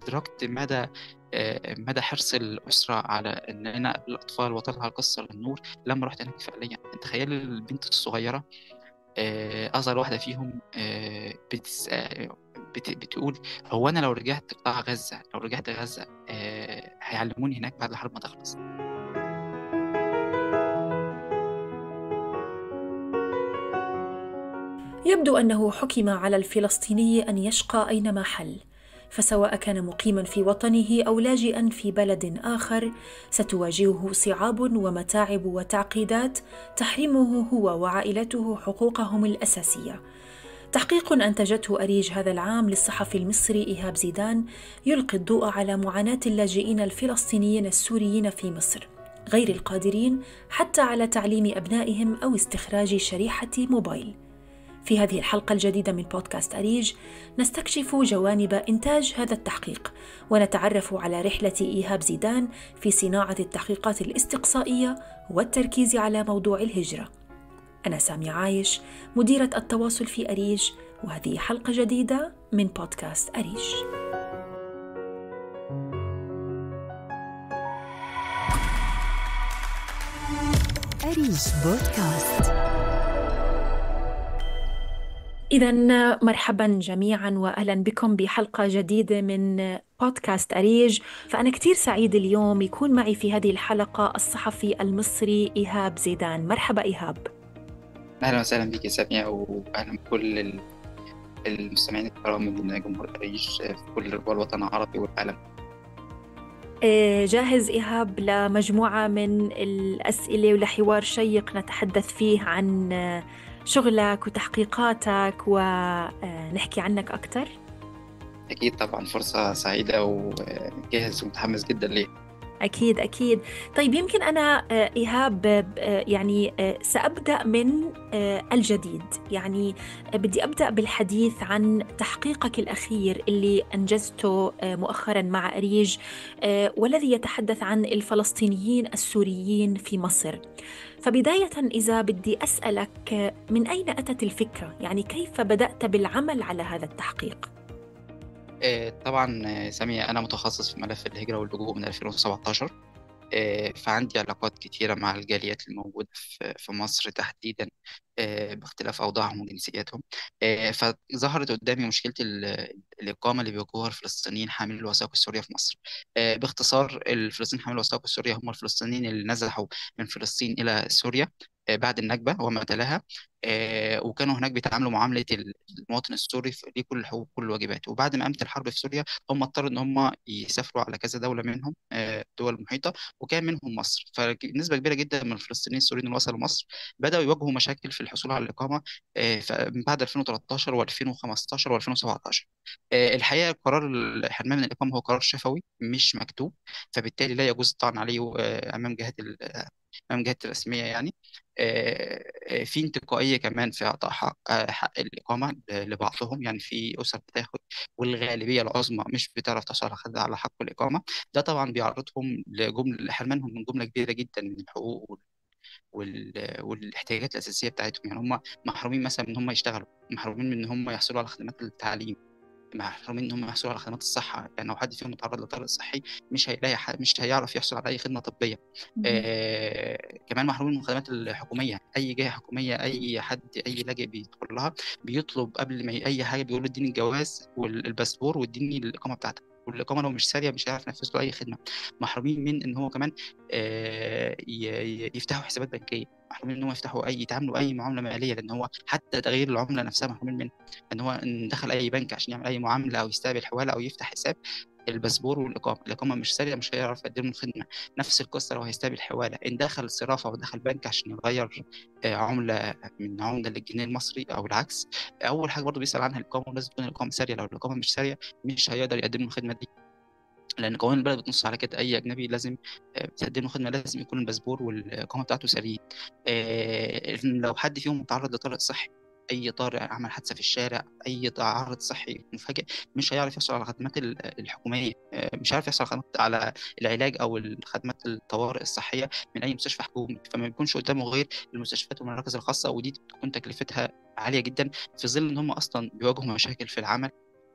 أدركت مدى آه، مدى حرص الأسرة على إن أنا أقابل الأطفال وأطلع القصة للنور لما رحت هناك فعليا تخيل البنت الصغيرة آه، أصغر واحدة فيهم آه، بتس... بت... بتقول هو أنا لو رجعت قطاع غزة لو رجعت غزة هيعلموني هناك بعد الحرب ما تخلص يبدو انه حكم على الفلسطيني ان يشقى اينما حل فسواء كان مقيما في وطنه او لاجئا في بلد اخر ستواجهه صعاب ومتاعب وتعقيدات تحرمه هو وعائلته حقوقهم الاساسيه تحقيق انتجته اريج هذا العام للصحفي المصري ايهاب زيدان يلقي الضوء على معاناه اللاجئين الفلسطينيين السوريين في مصر غير القادرين حتى على تعليم ابنائهم او استخراج شريحه موبايل في هذه الحلقة الجديدة من بودكاست أريج نستكشف جوانب إنتاج هذا التحقيق ونتعرف على رحلة إيهاب زيدان في صناعة التحقيقات الاستقصائية والتركيز على موضوع الهجرة. أنا سامية عايش مديرة التواصل في أريج وهذه حلقة جديدة من بودكاست أريج. أريج بودكاست إذا مرحبا جميعا وأهلا بكم بحلقة جديدة من بودكاست أريج فأنا كثير سعيد اليوم يكون معي في هذه الحلقة الصحفي المصري إيهاب زيدان مرحبا إيهاب أهلا وسهلا بك سامية وأهلا بكل المستمعين الكرام من جمهور أريج في كل الوطن العربي والعالم إيه، جاهز إيهاب لمجموعة من الأسئلة ولحوار شيق نتحدث فيه عن شغلك وتحقيقاتك ونحكي عنك أكثر؟ أكيد طبعا فرصة سعيدة وجاهز ومتحمس جدا ليه أكيد أكيد طيب يمكن أنا آه، إيهاب آه، يعني آه، سأبدأ من الجديد يعني بدي أبدأ بالحديث عن تحقيقك الأخير اللي أنجزته مؤخرا مع أريج والذي يتحدث عن الفلسطينيين السوريين في مصر فبداية إذا بدي أسألك من أين أتت الفكرة؟ يعني كيف بدأت بالعمل على هذا التحقيق؟ آه، طبعا آه، سامية أنا متخصص في ملف الهجرة واللجوء من 2017 آه، فعندي علاقات كتيرة مع الجاليات الموجودة في مصر تحديدا باختلاف أوضاعهم وجنسياتهم فظهرت قدامي مشكلة الإقامة اللي بيواجهوها الفلسطينيين حاملي الوثائق السورية في مصر باختصار الفلسطينيين حاملي الوثائق السورية هم الفلسطينيين اللي نزحوا من فلسطين إلى سوريا بعد النكبة وما تلاها آه، وكانوا هناك بيتعاملوا معاملة المواطن السوري ليه كل الحقوق وكل الواجبات وبعد ما قامت الحرب في سوريا هم اضطروا إن هم يسافروا على كذا دولة منهم آه، دول محيطة وكان منهم مصر فنسبة كبيرة جدا من الفلسطينيين السوريين اللي وصلوا مصر بدأوا يواجهوا مشاكل في الحصول على الإقامة آه، من بعد 2013 و2015 و2017 الحقيقة قرار الحرمان من الإقامة هو قرار شفوي مش مكتوب فبالتالي لا يجوز الطعن عليه أمام جهات أمام الجهات الرسمية يعني آه، آه، في انتقائية كمان في إعطاء حق, آه، حق الإقامة لبعضهم يعني في أسر بتاخد والغالبية العظمى مش بتعرف تحصل على حق الإقامة ده طبعا بيعرضهم لجملة حرمانهم من جملة كبيرة جدا من الحقوق والاحتياجات الأساسية بتاعتهم يعني هم محرومين مثلا من ان هم يشتغلوا محرومين من ان هم يحصلوا على خدمات التعليم محرومين ان هم يحصلوا على خدمات الصحه يعني لو حد فيهم اتعرض لطارئ صحي مش هيلاقي حد مش هيعرف يحصل على اي خدمه طبيه آه كمان محرومين من الخدمات الحكوميه اي جهه حكوميه اي حد اي لاجئ بيدخل لها بيطلب قبل ما اي حاجه بيقول له اديني الجواز والباسبور واديني الاقامه بتاعتك والاقامه لو مش ساريه مش هيعرف ينفذ له اي خدمه محرومين من ان هو كمان آه يفتحوا حسابات بنكيه محرومين ان هم يفتحوا اي يتعاملوا اي معامله ماليه لان هو حتى تغيير العمله نفسها محرومين منه ان هو ان دخل اي بنك عشان يعمل اي معامله او يستقبل حواله او يفتح حساب الباسبور والاقامه الاقامه مش ساريه مش هيعرف يقدم له خدمه نفس القصه لو هيستقبل حواله ان دخل صرافه ودخل بنك عشان يغير آه، عمله من عمله للجنيه المصري او العكس اول حاجه برضه بيسال عنها الاقامه ولازم تكون الاقامه ساريه لو الاقامه مش ساريه مش هيقدر يقدم له الخدمه دي لان قوانين البلد بتنص على كده اي اجنبي لازم آه، بتقدم له خدمه لازم يكون الباسبور والاقامه بتاعته ساريين آه، لو حد فيهم متعرض لطارئ صحي اي طارئ عمل حادثه في الشارع اي تعرض صحي مفاجئ مش هيعرف يحصل على الخدمات الحكوميه آه، مش هيعرف يحصل على العلاج او الخدمات الطوارئ الصحيه من اي مستشفى حكومي فما بيكونش قدامه غير المستشفيات والمراكز الخاصه ودي بتكون تكلفتها عاليه جدا في ظل ان هم اصلا بيواجهوا مشاكل في العمل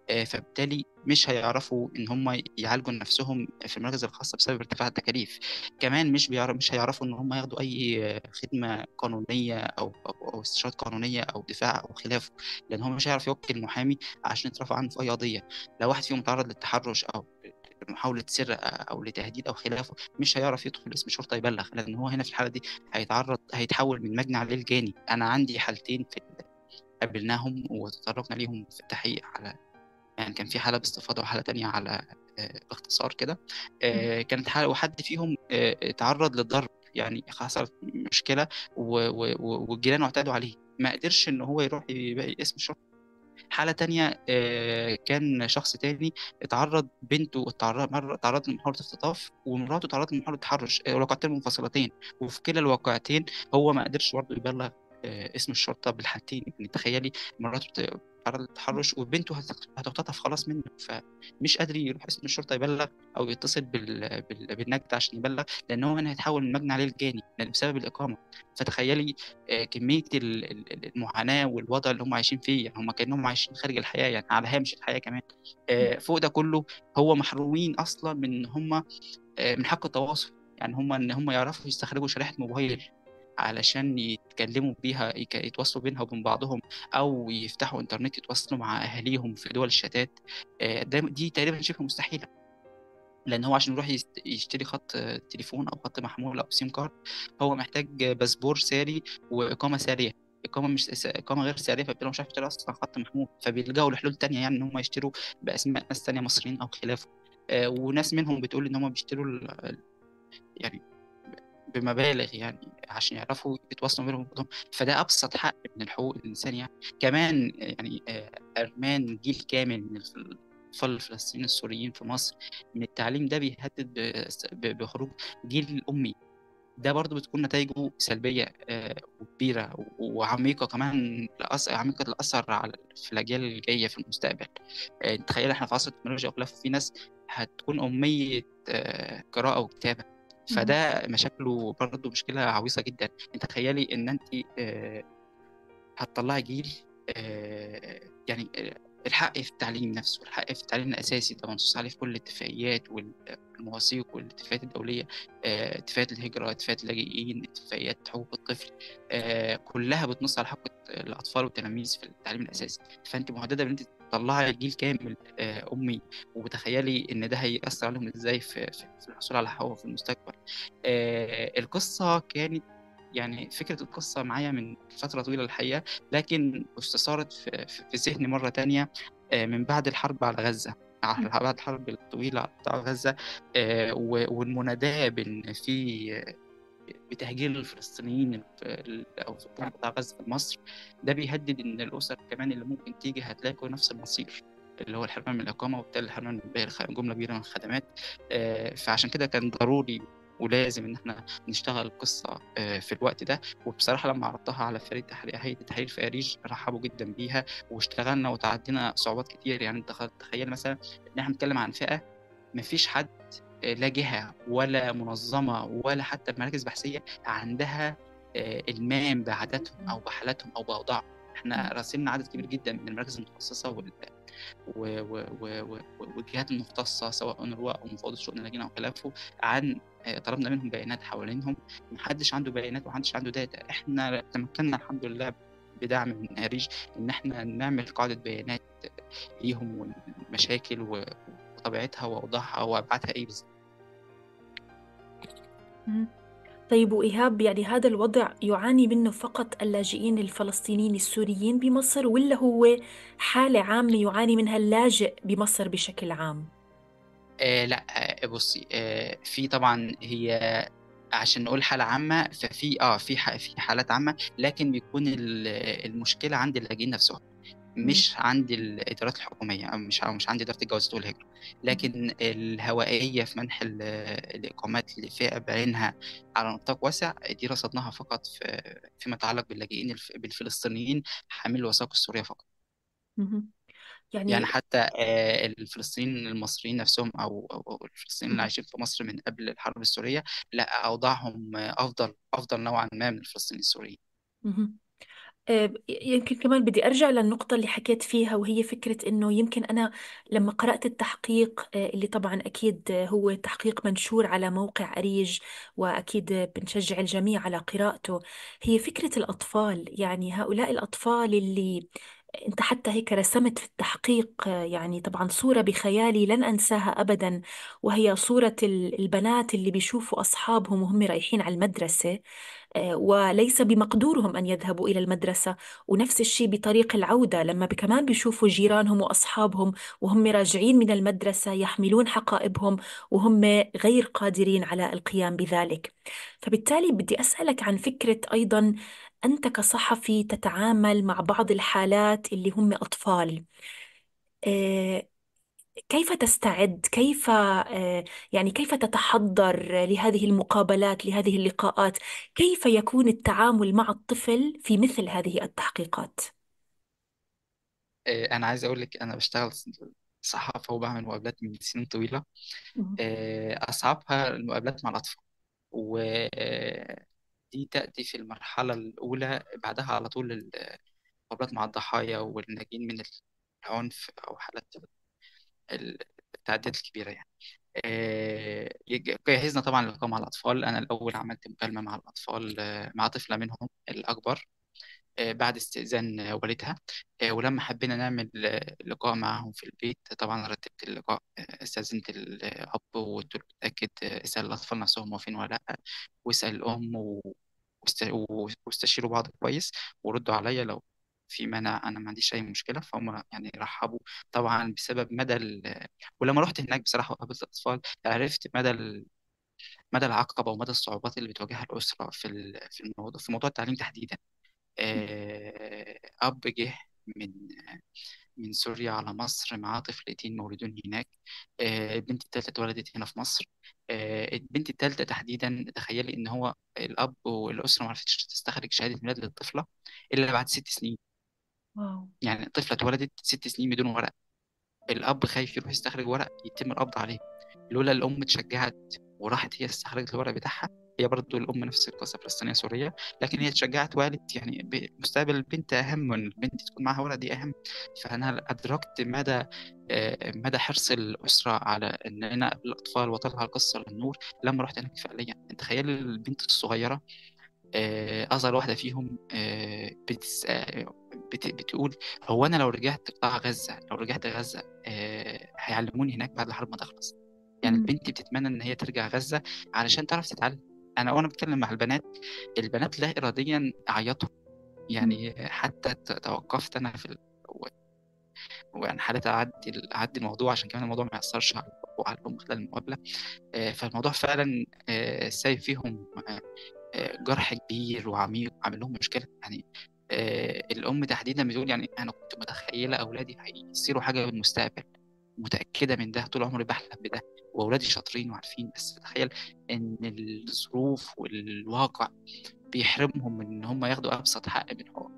آه، فبالتالي مش هيعرفوا ان هم يعالجوا نفسهم في المراكز الخاصه بسبب ارتفاع التكاليف كمان مش بيعرف مش هيعرفوا ان هم ياخدوا اي آه، خدمه قانونيه او او أو استشارات قانونيه او دفاع او خلافه لان هو مش هيعرف يوكل محامي عشان يترفع عنه في اي قضيه لو واحد فيهم تعرض للتحرش او محاولة سرقة أو لتهديد أو خلافه مش هيعرف يدخل اسم شرطة يبلغ لأن هو هنا في الحالة دي هيتعرض هيتحول من مجني عليه لجاني أنا عندي حالتين في قابلناهم وتطرقنا ليهم في التحقيق على يعني كان في حالة باستفاضة وحالة تانية على آه، باختصار كده آه، كانت حالة وحد فيهم آه، تعرض للضرب يعني حصلت مشكلة و- و- و- والجيران اعتادوا عليه ما قدرش ان هو يروح يبقى اسم الشرطة حالة تانية آه، كان شخص تاني اتعرض بنته اتعرض مرة اتعرض لمحاولة اختطاف ومراته اتعرضت لمحاولة تحرش آه، واقعتين منفصلتين وفي كلا الواقعتين هو ما قدرش برضه يبلغ آه، اسم الشرطة بالحالتين يعني تخيلي مراته بت- بتتعرض للتحرش وبنته هت- هتختطف خلاص منه فمش قادر يروح اسم الشرطة يبلغ أو يتصل بال... بال... بالنجدة عشان يبلغ لأن هو هنا هيتحول من مجني عليه الجاني لأن بسبب الإقامة فتخيلي آه، كمية ال- ال- المعاناة والوضع اللي هم عايشين فيه يعني هم كأنهم عايشين خارج الحياة يعني على هامش الحياة كمان آه، فوق ده كله هو محرومين أصلا من إن هم آه، من حق التواصل يعني هم إن هم يعرفوا يستخرجوا شريحة موبايل علشان يتكلموا بيها يك- يتواصلوا بينها وبين بعضهم أو يفتحوا إنترنت يتواصلوا مع أهاليهم في دول الشتات آه، ده دي تقريبا شبه مستحيلة لان هو عشان يروح يست- يشتري خط آه، تليفون او خط محمول او سيم كارد هو محتاج باسبور ساري واقامه ساريه اقامه مش س- اقامه غير ساريه فبالتالي هو مش عارف يشتري اصلا خط محمول فبيلجأوا لحلول تانية يعني ان هم يشتروا باسماء ناس تانية مصريين او خلافه آه، وناس منهم بتقول ان هم بيشتروا ال- ال- يعني بمبالغ يعني عشان يعرفوا يتواصلوا بينهم وبعضهم فده ابسط حق من الحقوق الانسانيه كمان يعني آه، ارمان جيل كامل من الف- الاطفال الفلسطينيين السوريين في مصر من التعليم ده بيهدد ب- ب- بخروج جيل امي ده برضو بتكون نتائجه سلبية آه، وكبيرة و- وعميقة كمان لأثر عميقة الأثر على في الأجيال الجاية في المستقبل آه، تخيل احنا في عصر التكنولوجيا وخلافه في ناس هتكون أمية آه، قراءة وكتابة مهم. فده مشاكله برضو مشكلة عويصة جدا انت تخيلي ان انت آه، هتطلعي جيل آه، يعني آه، الحق في التعليم نفسه الحق في التعليم الأساسي ده منصوص عليه في كل الاتفاقيات والمواثيق والاتفاقيات الدولية آه، اتفاقيات الهجرة اتفاقيات اللاجئين اتفاقيات حقوق الطفل آه، كلها بتنص على حق الأطفال والتلاميذ في التعليم الأساسي فأنت مهددة بإن أنت تطلعي جيل كامل آه، أمي وتخيلي إن ده هيأثر عليهم إزاي في في في الحصول على حقوق في المستقبل آه، القصة كانت يعني فكرة القصة معايا من فترة طويلة الحقيقة لكن استثارت في, في في ذهني مرة تانية آه، من بعد الحرب على غزة على- بعد الحرب الطويلة على قطاع غزة آه، و- والمناداة بأن في آه، بتهجير الفلسطينيين في أو سكان قطاع غزة في مصر ده بيهدد إن الأسر كمان اللي ممكن تيجي هتلاقوا نفس المصير اللي هو الحرمان من الإقامة وبالتالي الحرمان من باقي الخ- جملة كبيرة من الخدمات آه، فعشان كده كان ضروري ولازم إن إحنا نشتغل القصة آه، في الوقت ده وبصراحة لما عرضتها على فريق تحرير هيئة التحرير في أريج رحبوا جدا بيها واشتغلنا وتعدينا صعوبات كتير يعني أنت خ- تخيل مثلا إن إحنا بنتكلم عن فئة مفيش حد آه، لا جهة ولا منظمة ولا حتى مراكز بحثية عندها آه، إلمام بعاداتهم أو بحالاتهم أو بأوضاعهم احنا راسلنا عدد كبير جدا من المراكز المتخصصة وال... و... و... و... و... والجهات المختصة سواء أونروا أو مفوضية شؤون اللاجئين أو خلافه عن آه، طلبنا منهم بيانات حوالينهم محدش عنده بيانات ومحدش عنده داتا احنا تمكنا الحمد لله بدعم من أريج إن احنا نعمل قاعدة بيانات ليهم والمشاكل و... وطبيعتها وأوضاعها وأبعادها إيه بالظبط مهم. طيب وإيهاب يعني هذا الوضع يعاني منه فقط اللاجئين الفلسطينيين السوريين بمصر ولا هو حالة عامة يعاني منها اللاجئ بمصر بشكل عام؟ آه لا آه بصي آه في طبعا هي عشان نقول حالة عامة ففي اه في ح- في حالات عامة لكن بيكون ال- المشكلة عند اللاجئين نفسهم مم. مش عند الإدارات الحكومية أو مش أو مش عند إدارة الجوازات والهجرة لكن الهوائية في منح ال- الإقامات لفئة بعينها على نطاق واسع دي رصدناها فقط في فيما يتعلق باللاجئين الف- بالفلسطينيين حامل الوثائق السورية فقط مهم. يعني يعني حتى آه، الفلسطينيين المصريين نفسهم او او أو الفلسطينيين اللي مهم. عايشين في مصر من قبل الحرب السوريه لا اوضاعهم آه، افضل افضل نوعا ما من الفلسطينيين السوريين مهم. آه، يمكن كمان بدي أرجع للنقطة اللي حكيت فيها وهي فكرة إنه يمكن أنا لما قرأت التحقيق آه، اللي طبعا أكيد هو تحقيق منشور على موقع أريج وأكيد بنشجع الجميع على قراءته هي فكرة الأطفال يعني هؤلاء الأطفال اللي أنت حتى هيك رسمت في التحقيق آه، يعني طبعا صورة بخيالي لن أنساها أبدا وهي صورة ال- البنات اللي بيشوفوا أصحابهم وهم رايحين على المدرسة آه، وليس بمقدورهم أن يذهبوا إلى المدرسة ونفس الشيء بطريق العودة لما ب- كمان بيشوفوا جيرانهم وأصحابهم وهم راجعين من المدرسة يحملون حقائبهم وهم غير قادرين على القيام بذلك فبالتالي بدي أسألك عن فكرة أيضا أنت كصحفي تتعامل مع بعض الحالات اللي هم أطفال آه، كيف تستعد كيف آه، يعني كيف تتحضر لهذه المقابلات لهذه اللقاءات كيف يكون التعامل مع الطفل في مثل هذه التحقيقات آه، انا عايز اقول لك انا بشتغل صحافه وبعمل مقابلات من سنين طويله مم. آه، اصعبها المقابلات مع الاطفال ودي تاتي في المرحله الاولى بعدها على طول المقابلات مع الضحايا والناجين من العنف او حالات التعديات الكبيره يعني آه، يج- جهزنا طبعا للقاء مع الأطفال أنا الأول عملت مكالمة مع الأطفال آه، مع طفلة منهم الأكبر آه، بعد استئذان آه، والدها آه، ولما حبينا نعمل آه، لقاء معهم في البيت طبعا رتبت اللقاء آه، استأذنت الأب وقلت له اتأكد آه، اسأل الأطفال نفسهم موافقين ولا لأ واسأل الأم و- واست- و- واستشيروا بعض كويس وردوا عليا لو في مانع أنا ما عنديش أي مشكلة فهم يعني رحبوا طبعا بسبب مدى ال... ولما رحت هناك بصراحة وقابلت الأطفال عرفت مدى ال... مدى العقبة ومدى الصعوبات اللي بتواجهها الأسرة في ال... في الموضوع في موضوع التعليم تحديدا آه، أب جه من من سوريا على مصر معاه طفلتين مولودين هناك آه، البنت التالتة اتولدت هنا في مصر آه، البنت التالتة تحديدا تخيلي إن هو الأب والأسرة ما عرفتش تستخرج شهادة ميلاد للطفلة إلا بعد ست سنين واو يعني الطفلة اتولدت ست سنين بدون ورق الأب خايف يروح يستخرج ورق يتم القبض عليه لولا الأم اتشجعت وراحت هي استخرجت الورق بتاعها هي برضه الأم نفس القصة فلسطينية سورية لكن هي اتشجعت وقالت يعني ب- مستقبل البنت أهم وإن البنت تكون معاها ورق دي أهم فأنا أدركت مدى آه، مدى حرص الأسرة على إن أنا الأطفال وأطلع القصة للنور لما رحت هناك فعليا تخيل البنت الصغيرة آه، أصغر واحدة فيهم آه، بتس... آه، بت... بتقول هو أنا لو رجعت قطاع غزة لو رجعت غزة آه، هيعلموني هناك بعد الحرب ما تخلص يعني مم. البنت بتتمنى إن هي ترجع غزة علشان تعرف تتعلم أنا وأنا بتكلم مع البنات البنات لا إراديا عيطوا مم. يعني حتى ت- توقفت أنا في ال... و- ويعني حالة أعدي أعدي الموضوع عشان كمان الموضوع ما يأثرش على الأب وعلى الأم خلال المقابلة آه، فالموضوع فعلا آه، سايب فيهم آه، آه، جرح كبير وعميق عامل لهم مشكلة يعني آه، الأم تحديدا بتقول يعني أنا كنت متخيلة أولادي هيصيروا حاجة في المستقبل متأكدة من ده طول عمري بحلم بده وأولادي شاطرين وعارفين بس تخيل إن الظروف والواقع بيحرمهم من إن هم ياخدوا أبسط حق من هو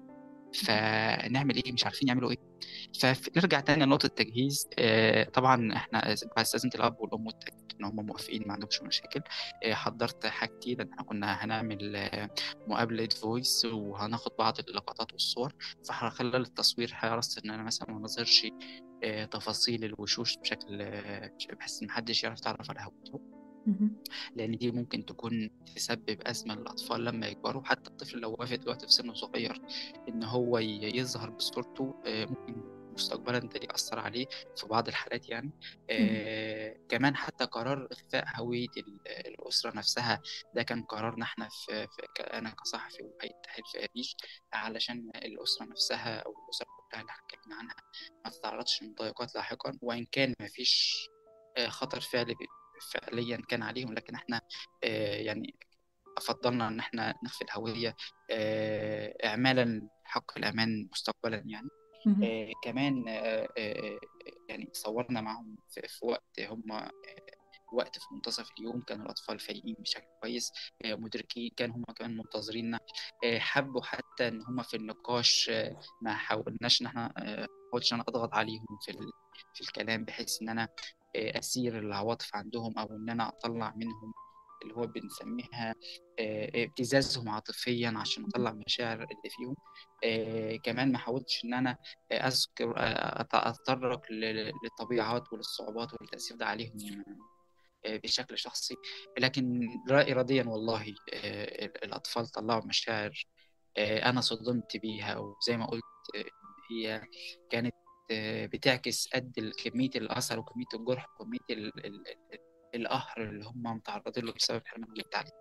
فنعمل إيه مش عارفين يعملوا إيه فنرجع تاني لنقطة التجهيز آه، طبعا احنا بعد استأذنت الأب والأم واتأكدت إن هم موافقين ما عندهمش مشاكل آه، حضرت حاجتي لأن احنا كنا هنعمل آه، مقابلة فويس وهناخد بعض اللقطات والصور فخلال التصوير حرصت إن أنا مثلا ما نظهرش آه، تفاصيل الوشوش بشكل آه، بحيث إن محدش يعرف يتعرف على هويته مهم. لأن دي ممكن تكون تسبب أزمة للأطفال لما يكبروا حتى الطفل لو وافق دلوقتي في سن صغير إن هو ي- يظهر بصورته آه، ممكن مستقبلا ده يأثر عليه في بعض الحالات يعني مهم. آه كمان حتى قرار إخفاء هوية ال- الأسرة نفسها ده كان قرارنا إحنا في, في ك- أنا كصحفي وهيئة التحرير في أبيش علشان الأسرة نفسها أو الأسرة كلها اللي حكينا عنها ما تتعرضش لمضايقات لاحقا وإن كان ما فيش آه، خطر فعلي فعليا كان عليهم لكن احنا آه، يعني فضلنا ان احنا نخفي الهوية آه، اعمالا حق الامان مستقبلا يعني مهم. آه، كمان آه، آه، يعني صورنا معهم في في وقت هم آه، وقت في منتصف اليوم كانوا الأطفال فايقين بشكل كويس آه، مدركين كانوا هم كمان منتظريننا آه، حبوا حتى إن هم في النقاش آه، ما حاولناش إن احنا آه، ما حاولتش إن أنا أضغط عليهم في ال- في الكلام بحيث إن أنا آه، أثير العواطف عندهم أو إن أنا أطلع منهم اللي هو بنسميها آه، ابتزازهم عاطفيا عشان اطلع مشاعر اللي فيهم آه، كمان ما حاولتش ان انا اذكر آه، اتطرق للطبيعات وللصعوبات والتاثير ده عليهم بشكل شخصي لكن لا اراديا والله الاطفال طلعوا مشاعر انا صدمت بيها وزي ما قلت هي كانت بتعكس قد كميه الاثر وكميه الجرح وكميه القهر اللي هم متعرضين له بسبب حرمان التعليم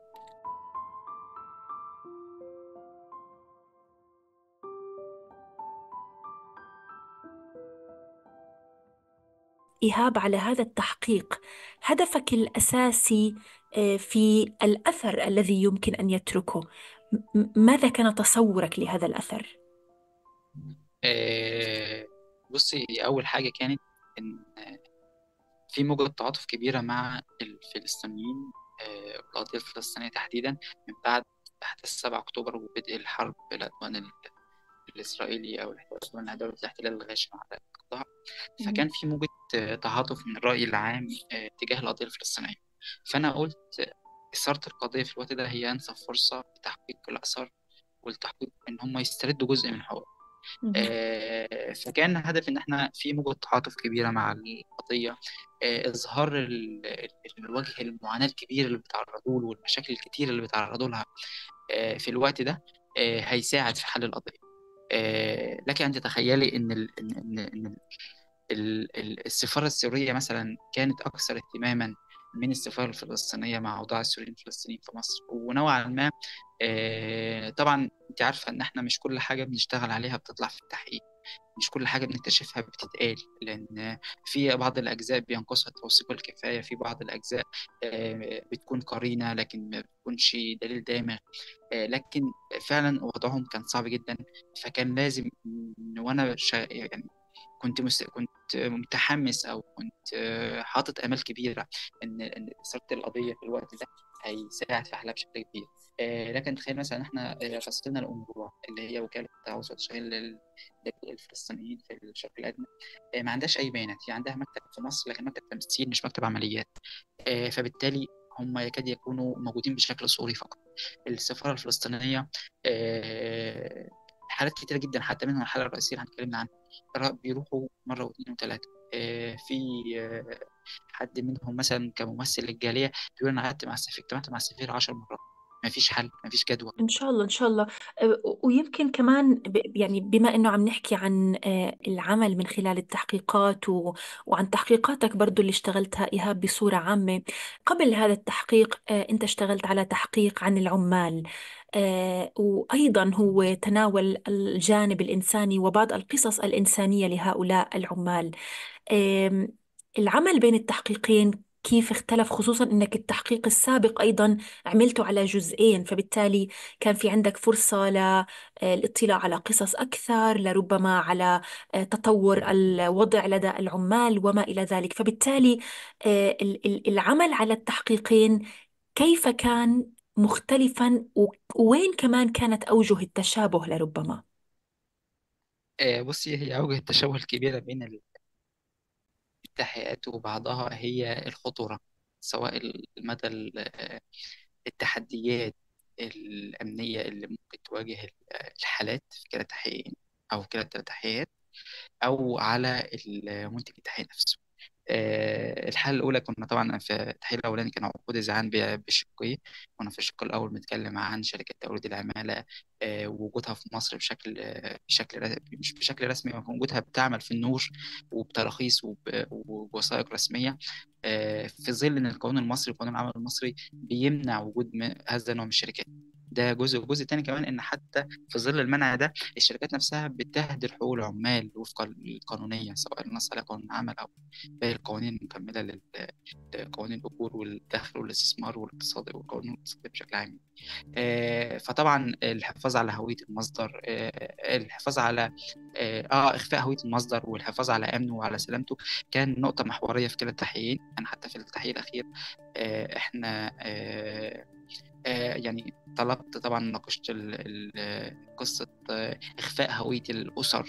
إيهاب على هذا التحقيق هدفك الأساسي آه، في الأثر الذي يمكن أن يتركه ماذا كان تصورك لهذا الأثر؟ آه، بصي أول حاجة كانت إن في موجة تعاطف كبيرة مع الفلسطينيين آه، القضية الفلسطينية تحديدا من بعد أحداث 7 أكتوبر وبدء الحرب العدوان الإسرائيلي أو دولة الاحتلال الغاشم على القطاع فكان في موجة تعاطف من الرأي العام آه، تجاه القضية الفلسطينية فأنا قلت إثارة القضية في الوقت ده هي أنسب فرصة لتحقيق الأثر والتحقيق إن هم يستردوا جزء من حقوقهم آه، فكان هدف ان احنا في موجة تعاطف كبيرة مع القضية آه، اظهار الوجه المعاناة الكبيرة اللي بيتعرضوا له والمشاكل الكتيرة اللي بيتعرضوا لها آه، في الوقت ده هيساعد في حل القضية لك ان تتخيلي ان ال ان ان السفارة السورية مثلا كانت اكثر اهتماما من السفارة الفلسطينية مع أوضاع السوريين الفلسطينيين في مصر ونوعا ما آه، طبعا انت عارفه ان احنا مش كل حاجه بنشتغل عليها بتطلع في التحقيق مش كل حاجه بنكتشفها بتتقال لان في بعض الاجزاء بينقصها التوثيق الكفايه في بعض الاجزاء آه، بتكون قرينه لكن ما بتكونش دليل دامغ آه، لكن فعلا وضعهم كان صعب جدا فكان لازم وانا يعني كنت مس... كنت متحمس او كنت حاطط امال كبيره ان ان اثاره القضيه في الوقت ده هيساعد في حلها بشكل كبير آه، لكن تخيل مثلا احنا فصلنا الأنبوبة اللي هي وكالة التعاوز والتشغيل للفلسطينيين في الشرق الأدنى آه، ما عندهاش أي بيانات هي عندها مكتب في مصر لكن مكتب تمثيل مش مكتب عمليات آه، فبالتالي هم يكاد يكونوا موجودين بشكل صوري فقط السفارة الفلسطينية حالات كتيرة جدا حتى منهم الحالة الرئيسية اللي هنتكلم عنها بيروحوا مرة واثنين وثلاثة في حد منهم مثلا كممثل للجالية بيقول أنا قعدت مع السفير اجتمعت مع السفير 10 مرات ما فيش حل ما فيش جدوى إن شاء الله إن شاء الله أه، ويمكن كمان ب- يعني بما إنه عم نحكي عن أه، العمل من خلال التحقيقات و- وعن تحقيقاتك برضو اللي اشتغلتها إيهاب بصورة عامة قبل هذا التحقيق أه، أنت اشتغلت على تحقيق عن العمال وأيضا هو تناول الجانب الإنساني وبعض القصص الإنسانية لهؤلاء العمال العمل بين التحقيقين كيف اختلف خصوصا انك التحقيق السابق ايضا عملته على جزئين فبالتالي كان في عندك فرصة للاطلاع على قصص اكثر لربما على آه، تطور الوضع لدى العمال وما الى ذلك فبالتالي آه، العمل على التحقيقين كيف كان مختلفا ووين كمان كانت اوجه التشابه لربما آه، بصي هي أوجه التشابه الكبيرة بين التحقيقات وبعضها هي الخطورة سواء مدى التحديات الأمنية اللي ممكن تواجه الحالات في كلا تحقيقين أو في كلا التحقيقات أو على المنتج التحقيق نفسه آه، الحالة الأولى كنا طبعا في التحليل الأولاني كان عقود إذعان بشقين كنا في الشق الأول بنتكلم عن شركة توريد العمالة آه، ووجودها في مصر بشكل بشكل مش بشكل رسمي وجودها بتعمل في النور وبتراخيص وبوثائق رسمية آه، في ظل إن القانون المصري وقانون العمل المصري بيمنع وجود هذا النوع من الشركات ده جزء وجزء تاني كمان ان حتى في ظل المنع ده الشركات نفسها بتهدر حقوق العمال وفقا للقانونيه سواء النص على قانون العمل او باقي القوانين المكمله لقوانين الاجور والدخل والاستثمار والاقتصاد والقانون الاقتصادي بشكل عام آه فطبعا الحفاظ على هويه المصدر آه الحفاظ على اه, آه اخفاء هويه المصدر والحفاظ على امنه وعلى سلامته كان نقطه محوريه في كلا التحقيقين يعني حتى في التحقيق الاخير آه احنا آه آه، يعني طلبت طبعا ناقشت قصة آه، إخفاء هوية الأسر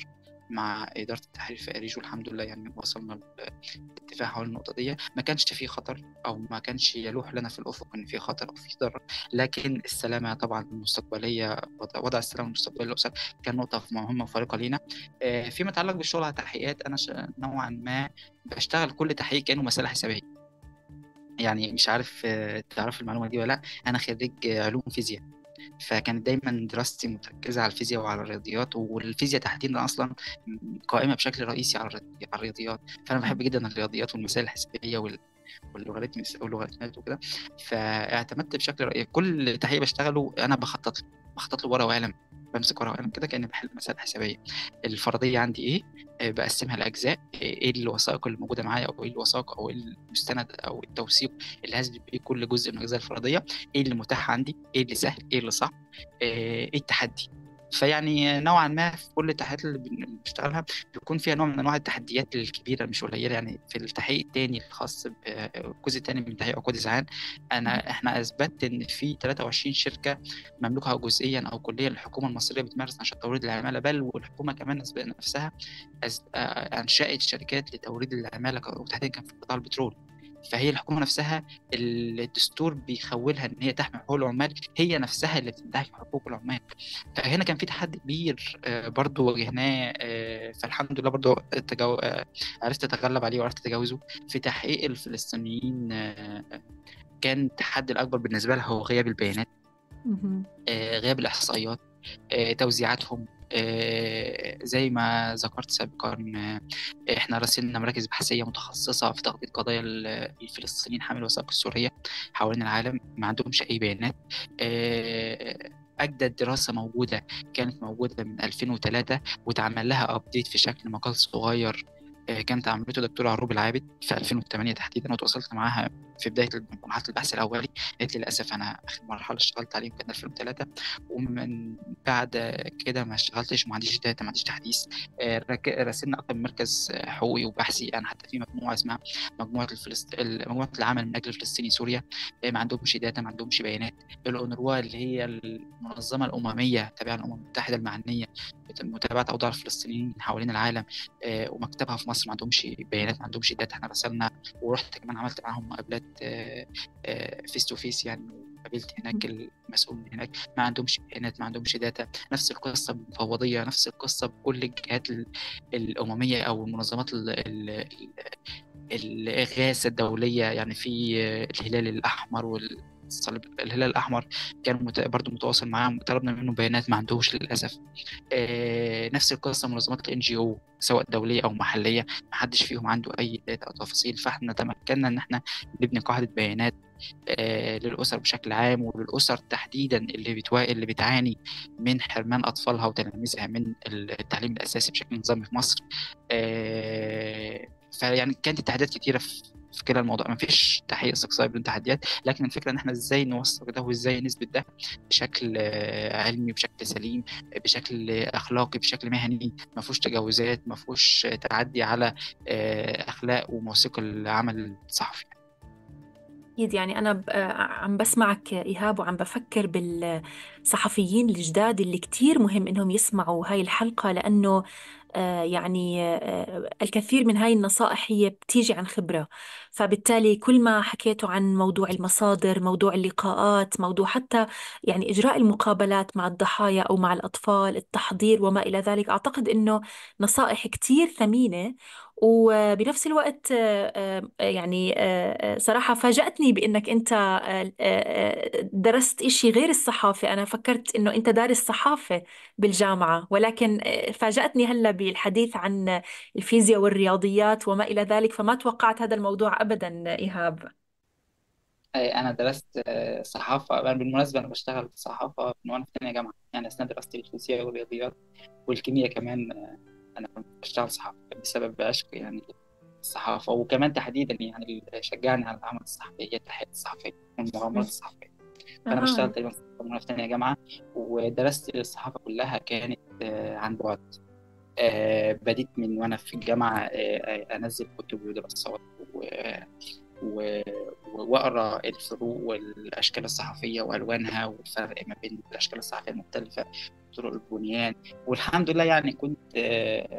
مع إدارة التحرير في أريج والحمد لله يعني وصلنا لاتفاق حول النقطة دي ما كانش في خطر أو ما كانش يلوح لنا في الأفق إن في خطر أو في ضرر لكن السلامة طبعا المستقبلية وضع السلامة المستقبلية للأسر كان نقطة مهمة وفارقة لينا فيما يتعلق بالشغل على التحقيقات أنا نوعا ما بشتغل كل تحقيق كأنه مسألة حسابية يعني مش عارف تعرف المعلومة دي ولا لأ أنا خريج علوم فيزياء فكانت دايما دراستي متركزة على الفيزياء وعلى الرياضيات والفيزياء تحديدا أصلا قائمة بشكل رئيسي على الرياضيات فأنا بحب جدا الرياضيات والمسائل الحسابية وال واللغات واللغات وكده فاعتمدت بشكل رئيسي كل تحقيق بشتغله انا بخطط له بخطط له ورقه وقلم بمسك ورقه وقلم كده كاني بحل مسائل حسابيه الفرضيه عندي ايه آه، بقسمها لاجزاء ايه الوثائق اللي موجوده معايا او ايه الوثائق او ايه المستند او التوثيق اللي هثبت بيه كل جزء من الاجزاء الفرضيه ايه اللي متاح عندي ايه اللي سهل ايه اللي صعب آه، ايه التحدي فيعني نوعا ما في كل التحديات اللي بنشتغلها بيكون فيها نوع من انواع التحديات الكبيره مش قليله يعني في التحقيق الثاني الخاص بالجزء الثاني من تحقيق عقود الزعان انا احنا اثبتت ان في 23 شركه مملوكه جزئيا او كليا الحكومه المصريه بتمارس نشاط توريد العماله بل والحكومه كمان نفسها انشات شركات لتوريد العماله وتحديدا كان في قطاع البترول فهي الحكومه نفسها الدستور بيخولها ان هي تحمي حقوق العمال هي نفسها اللي بتنتهك حقوق العمال فهنا كان في تحدي كبير آه، برضو واجهناه آه، فالحمد لله برضو تجو... آه، عرفت اتغلب عليه وعرفت اتجاوزه في تحقيق الفلسطينيين كان التحدي الاكبر بالنسبه لها هو غياب البيانات غياب الاحصائيات توزيعاتهم آه، زي ما ذكرت سابقا آه، احنا راسلنا مراكز بحثيه متخصصه في تغطيه قضايا الفلسطينيين حامل الوثائق السوريه حوالين العالم ما عندهمش اي بيانات آه، اجدد دراسه موجوده كانت موجوده من 2003 واتعمل لها ابديت في شكل مقال صغير كانت عملته دكتورة عروب العابد في 2008 تحديدا وتواصلت معاها في بداية مرحلة البحث الأولي قالت لي للأسف أنا آخر مرحلة اشتغلت عليه كان 2003 ومن بعد كده ما اشتغلتش ما عنديش داتا ما عنديش تحديث آه، راسلنا أكتر من مركز حقوقي وبحثي أنا حتى في مجموعة اسمها مجموعة الفلسط... مجموعة العمل من أجل الفلسطيني سوريا آه، ما عندهمش داتا ما عندهمش بيانات الأونروا اللي هي المنظمة الأممية تابعة للأمم المتحدة المعنية متابعة أوضاع الفلسطينيين حوالين العالم آه، ومكتبها في مصر ما عندهمش بيانات ما عندهمش داتا احنا رسلنا ورحت كمان عملت معاهم مقابلات فيس تو فيس يعني قابلت هناك المسؤول من هناك ما عندهمش بيانات ما عندهمش داتا نفس القصه بالمفوضيه نفس القصه بكل الجهات الامميه او المنظمات الاغاثه الدوليه يعني في الهلال الاحمر وال الصليب الهلال الاحمر كان مت... برضه متواصل معاهم طلبنا منه بيانات ما عندوش للاسف آه نفس القصه منظمات الان جي او سواء دوليه او محليه ما حدش فيهم عنده اي داتا او تفاصيل فاحنا تمكنا ان احنا نبني قاعده بيانات آه للاسر بشكل عام وللاسر تحديدا اللي بتوا... اللي بتعاني من حرمان اطفالها وتلاميذها من التعليم الاساسي بشكل نظامي في مصر آه فيعني كانت التحديات كتيره في في كلا الموضوع ما فيش تحقيق استقصائي بدون تحديات لكن الفكره ان احنا ازاي نوثق ده وازاي نثبت ده بشكل علمي بشكل سليم بشكل اخلاقي بشكل مهني ما فيهوش تجاوزات ما فيهوش تعدي على آه، اخلاق وموثوق العمل الصحفي أكيد يعني أنا عم بسمعك إيهاب وعم بفكر بالصحفيين الجداد اللي كتير مهم إنهم يسمعوا هاي الحلقة لأنه آه، يعني آه، الكثير من هاي النصائح هي بتيجي عن خبرة فبالتالي كل ما حكيتوا عن موضوع المصادر موضوع اللقاءات موضوع حتى يعني إجراء المقابلات مع الضحايا أو مع الأطفال التحضير وما إلى ذلك أعتقد أنه نصائح كتير ثمينة وبنفس الوقت آه، يعني صراحة فاجأتني بأنك أنت درست إشي غير الصحافة أنا فكرت أنه أنت دارس صحافة بالجامعة ولكن فاجأتني هلا بالحديث عن الفيزياء والرياضيات وما إلى ذلك فما توقعت هذا الموضوع أبدا إيهاب أنا درست آه، صحافة أنا بالمناسبة أنا بشتغل في الصحافة من وأنا في ثانية جامعة يعني أثناء دراستي الفيزياء والرياضيات والكيمياء كمان آه، أنا كنت بشتغل صحافة بسبب عشق يعني الصحافة وكمان تحديدا يعني اللي شجعني على العمل الصحفي هي التحقيقات الصحفية والمغامرات الصحفية فأنا بشتغل تقريبا في ثانية جامعة ودرست الصحافة كلها كانت آه، عن بعد آه، بديت من وانا في الجامعه آه، انزل كتب ودراسات واقرا الفروق والاشكال الصحفيه والوانها والفرق ما بين الاشكال الصحفيه المختلفه طرق البنيان والحمد لله يعني كنت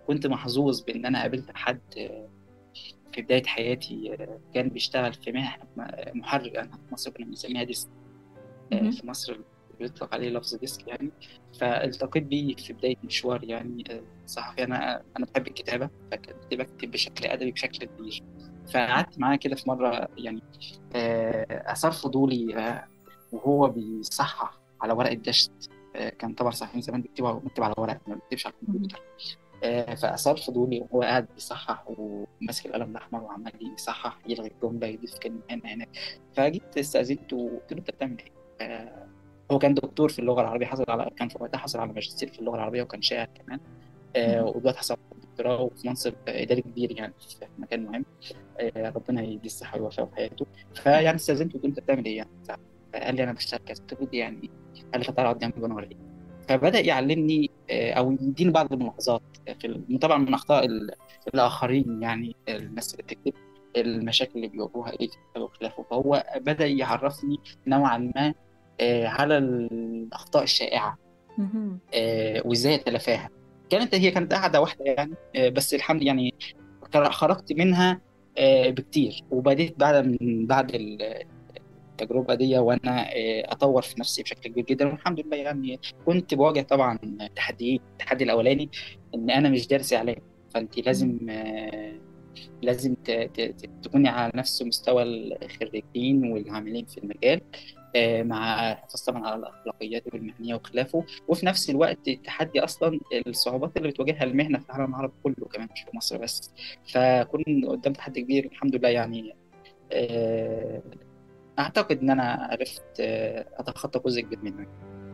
كنت محظوظ بإن أنا قابلت حد آه، في بداية حياتي آه، كان بيشتغل في مهنة محرك أنا في مصر كنا بنسميها ديسك آه، مهم. في مصر بيطلق عليه لفظ ديسك يعني فالتقيت بيه في بداية مشوار يعني آه، صحفي أنا أنا بحب الكتابة فكنت بكتب بشكل أدبي بشكل كبير فقعدت معاه كده في مرة يعني آه، أثار فضولي آه، وهو بيصحح على ورقة دشت آه، كان طبعا صحفيين زمان بيكتبوا بيكتب على ورق ما بيكتبش على الكمبيوتر آه، فأثار فضولي وهو قاعد بيصحح وماسك القلم الأحمر وعمال يصحح يلغي الجملة يضيف كلمة هنا هنا فجيت استأذنته وقلت له أنت بتعمل إيه؟ آه، هو كان دكتور في اللغة العربية حصل على كان في وقتها حصل على ماجستير في اللغة العربية وكان شاعر كمان آه، مهم. ودلوقتي حصل على دكتوراه وفي منصب إداري كبير يعني في مكان مهم آه، ربنا يديه الصحة ويوفقه في حياته فيعني استأذنته وقلت له أنت بتعمل إيه يعني؟ فقال لي أنا بشتغل كذا قلت له دي يعني قال لي فتعالى اقعد جنبي وأنا أوريك فبدأ يعلمني آه، أو يديني بعض الملاحظات في ال- طبعا من أخطاء ال- الآخرين يعني الناس اللي بتكتب المشاكل اللي بيواجهوها إيه في الكتابة وخلافه فهو بدأ يعرفني نوعا ما آه، على الأخطاء الشائعة مهم. آه، وإزاي أتلافاها كانت هي كانت قاعدة واحدة يعني آه، بس الحمد يعني خرجت منها آه، بكتير وبديت بعد من بعد ال- التجربة دي وأنا آه، أطور في نفسي بشكل كبير جدا والحمد لله يعني كنت بواجه طبعا تحديين التحدي الأولاني إن أنا مش دارس إعلام فأنت لازم آه، لازم ت- ت- ت- تكوني على نفس مستوى الخريجين والعاملين في المجال آه، مع حفاظ طبعا على الأخلاقيات والمهنية وخلافه وفي نفس الوقت تحدي أصلا الصعوبات اللي بتواجهها المهنة في العالم العربي كله كمان مش في مصر بس فكون قدام تحدي كبير الحمد لله يعني آه، أعتقد إن أنا عرفت آه، أتخطى جزء كبير منه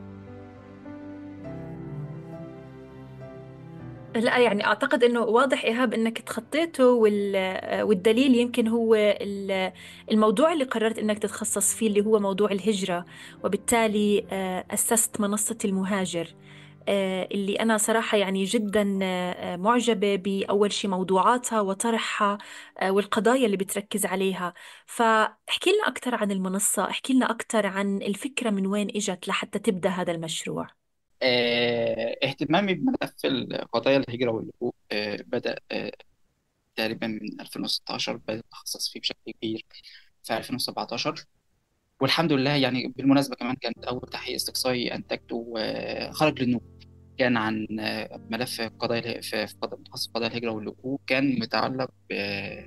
لا يعني أعتقد أنه واضح إيهاب أنك تخطيته وال... والدليل يمكن هو ال- الموضوع اللي قررت أنك تتخصص فيه اللي هو موضوع الهجرة وبالتالي آه، أسست منصة المهاجر آه، اللي أنا صراحة يعني جدا آه، معجبة بأول شيء موضوعاتها وطرحها آه، والقضايا اللي بتركز عليها فاحكي لنا أكثر عن المنصة احكي لنا أكثر عن الفكرة من وين إجت لحتى تبدأ هذا المشروع آه، اهتمامي بملف قضايا الهجرة واللجوء آه، بدأ آه، تقريبا من 2016 بدأت أتخصص فيه بشكل كبير في 2017 والحمد لله يعني بالمناسبة كمان كانت أول تحقيق استقصائي أنتجته آه، خرج للنور كان عن آه، ملف قضايا اله- في في قضايا متخصص قضايا الهجرة واللجوء كان متعلق ب-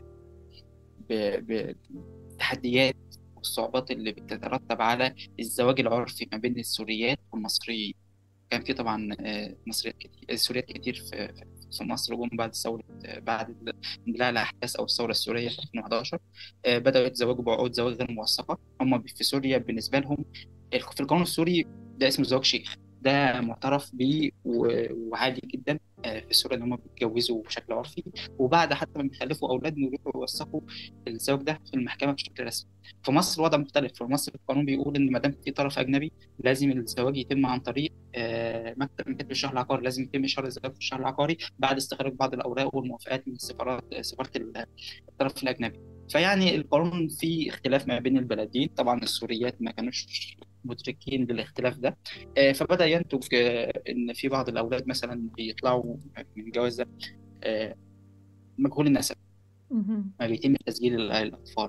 ب- بالتحديات والصعوبات اللي بتترتب على الزواج العرفي ما بين السوريات والمصريين كان في طبعا آه، مصريات كتير السوريات كتير في في مصر جم بعد ثورة بعد اندلاع الأحداث أو الثورة السورية في 2011 آه، بدأوا يتزوجوا بعقود زواج غير موثقة هم في سوريا بالنسبة لهم في القانون السوري ده اسمه زواج شيخ ده معترف بيه و- وعادي جدا آه، في سوريا ان هم بيتجوزوا بشكل عرفي وبعد حتى ما بيخلفوا اولاد يروحوا يوثقوا الزواج ده في المحكمه بشكل رسمي. في مصر الوضع مختلف، في مصر القانون بيقول ان ما دام في طرف اجنبي لازم الزواج يتم عن طريق آه، مكتب مكتب الشهر العقاري، لازم يتم اشهار الزواج في الشهر العقاري بعد استخراج بعض الاوراق والموافقات من السفارات سفاره الطرف الاجنبي. فيعني القانون فيه اختلاف ما بين البلدين، طبعا السوريات ما كانوش مدركين للاختلاف ده آه، فبدأ ينتج آه، إن في بعض الأولاد مثلا بيطلعوا من الجواز ده آه، مجهول النسب مهم. ما بيتم تسجيل ال- الأطفال